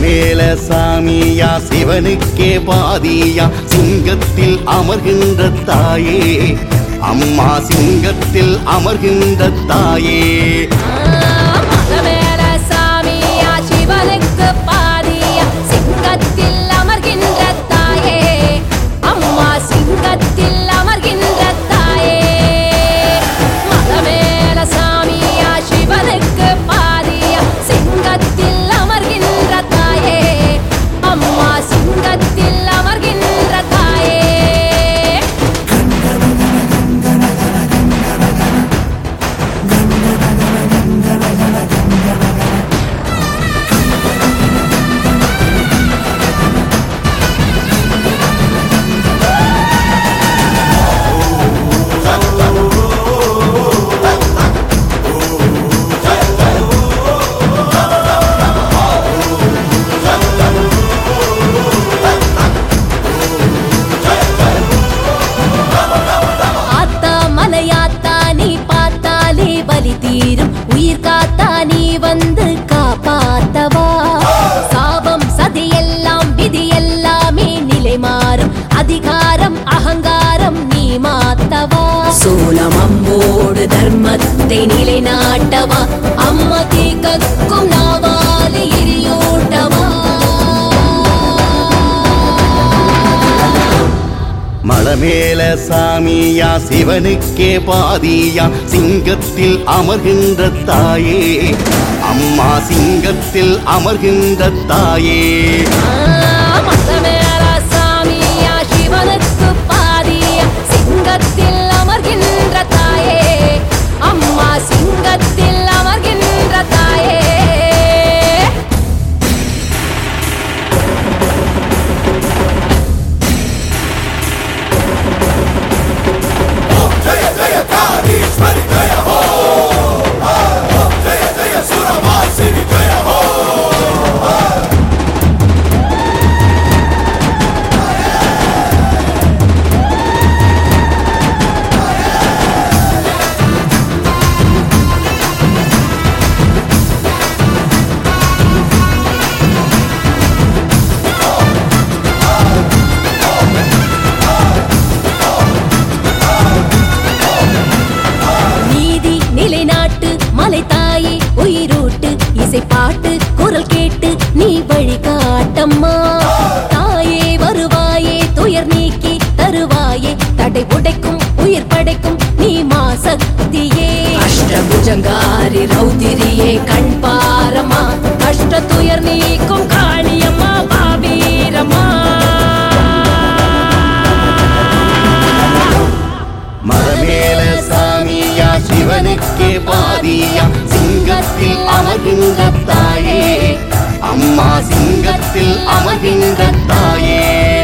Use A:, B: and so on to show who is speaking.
A: மேல சாமியா சிவனுக்கே பாதியா சிங்கத்தில் அமர்கின்ற தாயே அம்மா சிங்கத்தில் அமர்கின்ற தாயே
B: மதமேல சாமியா சிவனுக்கு பாதியா சிங்கத்தில் அமர்கின்ற தாயே அம்மா சிங்கத்தில் அமர்கின்ற தாயே மதமேல சாமியா சிவனுக்கு பாதியா சிங்கத்தில் அமர்கின்ற தாயே அம்மா சிங்கத்தில் அமர்கின்ற தாயே ஆத்தா மலையாத்தா நீ பார்த்தாலே வலி தீரும் உயிர் காத்தா நீ வந்து காப்பாத்தவா சாபம் சதி எல்லாம் விதி எல்லாமே நிலை மாறும் அதிகாரம் அகங்காரம் நீ மாத்தவா சோளம் அம்போடு தர்மத்தை நிலைநாட்டவா அம்மா தீக்கக்கும் நாவாலி எரியூட்டவா
A: மலமேல சாமியா சிவனுக்கே பாதியா சிங்கத்தில் அமர்கின்ற தாயே அம்மா சிங்கத்தில் அமர்கின்ற தாயே
B: மதமேல சாமியா சிவனுக்கு பாதியா சிங்கத்தில் அமர்கின்ற தாயே அம்மா சிங்கத்தில் அமர்கின்ற தாயே நீதி நிலைநாட்டு மலை தாயே உயிரூட்டு இசை பாட்டு குரல் கேட்டு நீ வழிகாட்டம்மா தாயே வருவாயே துயர் நீக்கி தருவாயே தடை உடைக்கும் உயிர் படைக்கும் நீ மா சக்தியே அஷ்டபுஜங்காரி ரௌதிரியே கண் பாரமா அஷ்ட துயர் நீக்கும் காளியம்மா பாவீரம்மா
A: மலமேல சாமியா சிவனுக்கே பாதியா சிங்கத்தில் அமர்கின்ற தாயே அம்மா சிங்கத்தில் அமர்கின்ற தாயே